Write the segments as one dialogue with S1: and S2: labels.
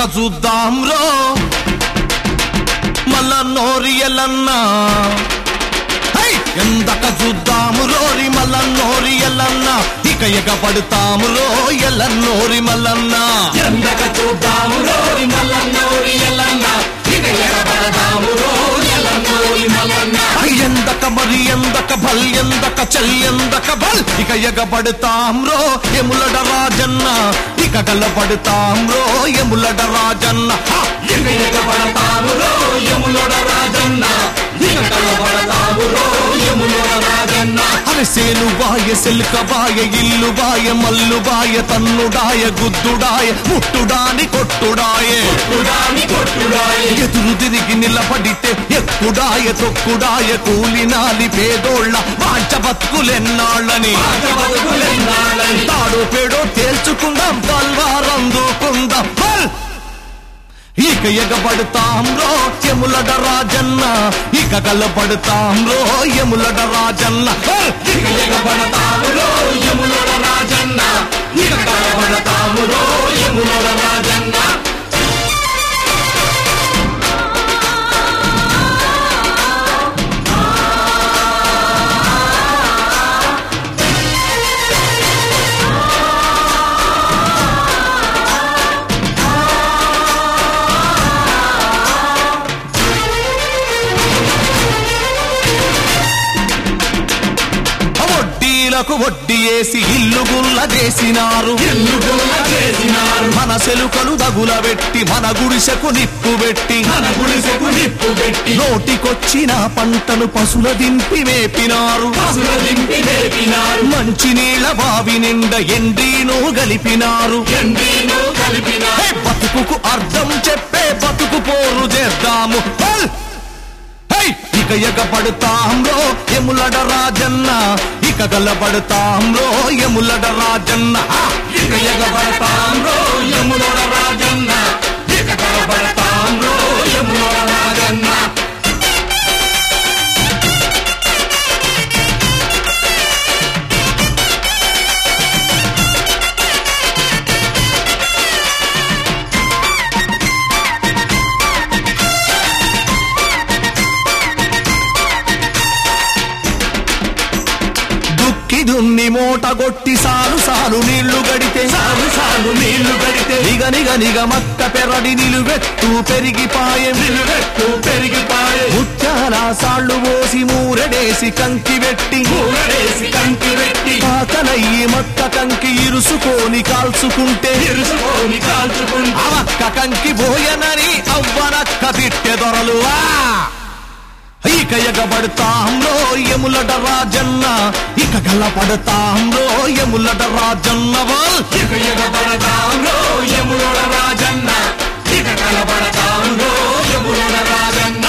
S1: చూద్దాం రో మల్ల నోరి ఎల్లన్నా హై! ఎందక చూద్దాము రోరి మల్ల నోరి ఎల్లన్నా ఇక ఎగపడతాము రో ఎల్ల నోరి మల్లన్న
S2: ఎందక చూద్దాము రోరి మల్లన్నోరి ఎల్లన్న ఇక ఎగబడదాము రోరి ఎల్లన్నోరి మల్లన్న
S1: ఐ ఎందక మరి ఎందక భల్ ఎందక చల్ ఎందక భల్ ఇక ఎగబడతాం రో ఎములడ రాజన్న ఇక గలపడతాం రో ఎములడ రాజన్న హా!
S2: ఇక ఎగబడతాము రో యములోడ రాజన్న ఇక కలబడతాము రో యములోడ రాజన్న
S1: అరే సేను బాయ సెల్క బాయ ఇల్లు బాయ మల్లు బాయ తన్నుడాయ గుద్దుడాయ ముట్టుడాని కొట్టుడాయ
S2: కొట్టుడాని కొట్టుడాయి
S1: ఎదురు తిరిగి నిలబడితే ఎక్కుడాయ తొక్కుడాయ కూలినాలి పేదోళ్ళ వాంచ బతుకులెన్నాళ్ళని
S2: పాత బతుకులెన్నాళ్ళని
S1: తాడు పేడో తేల్చుకుందాం తల్వారందుకుందాం హల్! ఇక ఎగబడతాం రో ఎములడ రాజన్న ఇక కలపడతాం రో ఎములడ రాజన్న హల్!
S2: ఇక ఎగబడతాము రో యములోడ రాజన్న ఇక కలబడతాము రో యములోడ రాజన్న
S1: వడ్డీలకు వడ్డీ వేసి ఇల్లు గుల్ల చేసినారు
S2: ఇల్లు గుల్ల చేసినారు
S1: మన సెలుకలు దగుల పెట్టి మన గుడిసెకు నిప్పు పెట్టి
S2: మన గుడిసెకు నిప్పు పెట్టి
S1: నోటికొచ్చిన పంటను పశుల దింపి వేపినారు
S2: పసుల దింపి వేపినారు
S1: మంచి నీళ్ళ బావి నిండా ఎండ్రీను గలిపినారు
S2: ఎండీను కలిపినారు
S1: హే, బతుకుకు అర్థం చెప్పే బతుకు పోరు చేద్దాము హల్! హై! ఇక ఎగపడతాంలో ఎములడ రాజన్న ఇక గలపడతాంలో ఎములడ రాజన్న హా!
S2: ఇక ఎగబడతాం రో యములోడ రాజన్న ఇక కలబడతాం రో యములోడ రాజన్న
S1: దుక్కి దున్ని మూట కొట్టి సాలు సాలు నీళ్లు గడితే
S2: సాలు సాలు నీళ్లు గడితే
S1: నిగ నిగ నిగ మక్క పెరడి నిలువెత్తు పెరిగిపాయె
S2: నిలువెత్తు పెరిగిపాయే
S1: ముత్యాల సాళ్ళు పోసి మూరెడేసి కంకి వెట్టి
S2: కూరడేసి కంకి పెట్టి
S1: ఆకలయ్యి మక్క కంకి ఇరుసుకొని కాల్చుకుంటే
S2: ఇరుసుకొని కాల్చుకుంటూ
S1: అవక్క కంకి పోయనని అవ్వనక్క తిట్టె దొరలువా ఇక ఎగబడతాంలో ఎములట రాజన్న ఇక గలపడతాంలో ఎములట రాజన్న వాల్
S2: ఇక ఎగబడతాం రో యములోడ రాజన్న ఇక కలబడతాం రో యములోడ రాజన్న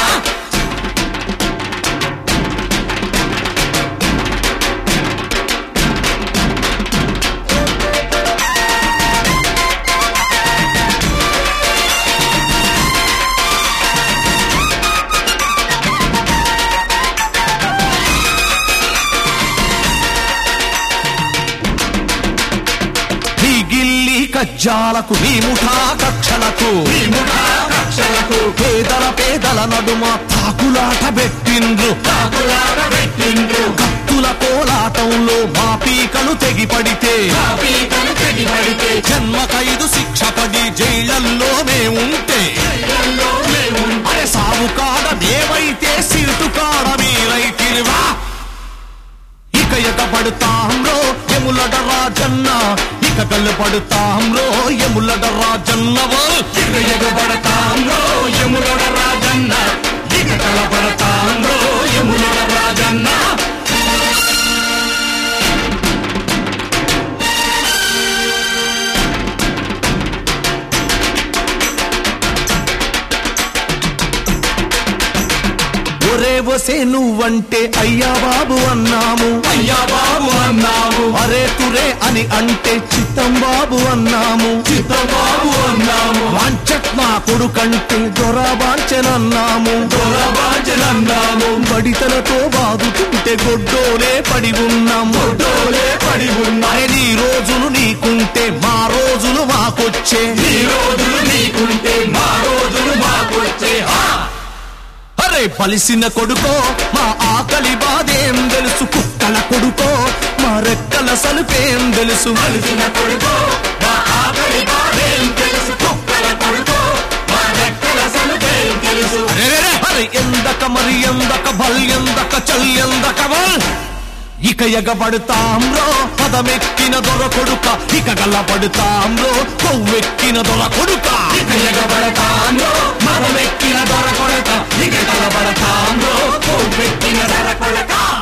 S1: ఈ గిల్లి కజ్జాలకు నీ ముఠా కక్షలకు
S2: ఈ ముఠా కక్షలకు
S1: పేదల పేదల నడుమ తాకులాట పెట్టిండ్రు
S2: కాకులాట పెట్టిండ్రు
S1: కత్తుల కోలాటంలో మా పీకలు తెగిపడితే
S2: పీకను తెగి పడితే
S1: జన్మ ఖైదు శిక్ష పడి జైళ్ళల్లోనే ఉంటే
S2: చెయ్యల్లో మేము
S1: అరే సాగు కాడ మేమైతే సీటు కాడ మీరైతిరివా ఇక ఎగబడతాంలో ఎములడ రాజన్న ఇక కలపడతాంలో ఎములడ రాజన్న వాల్.
S2: ఇక ఎగబడతాం రో యములోడ రాజన్న ఇక కలబడతాం రో యములోడ రాజన్న
S1: ఒరే వసే నువ్వంటే అయ్యా బాబు అన్నాము
S2: అయ్యా బాబు అన్నావు
S1: అరే తురే అని అంటే చిత్తం బాబు అన్నాము
S2: చిత్తబాబు అన్నాము
S1: వాంచట్ మా కొడుకంటే దొరబాంచనన్నాము
S2: దొరబాజనన్నాము
S1: బడితలతో బాదుతుంటే గొడ్డోలే పడి ఉన్నాము
S2: డోలే పడి ఉన్నా
S1: అరే నీ రోజులు నీకుంటే మా రోజులు మాకొచ్చే
S2: ఈ రోజులు నీకుంటే
S1: పలిసిన కొడుకో మా ఆకలి బాధేం తెలుసు కుక్కల కొడుకో మా రెక్కల సలుపేం తెలుసు
S2: కలిసిన కొడుకో మా ఆకలి బాధేం తెలుసు కుక్కల కొడుకో మా రెక్కల సలుపేం తెలుసు
S1: అరెరెరె! అరే ఎందక మరి ఎందక భల్ ఎందక చల్ ఎందక బల్ ఇక ఎగబడతాంరో పదమెక్కిన దొర కొడుక ఇక గల్లబడతాంరో కొవ్వెక్కిన దొర కొడుక
S2: ఇక ఎగబడతాంలో మదమెక్కిన దొర కొడక ఇక కలబడతాంలో పెట్టిన దొర కొడక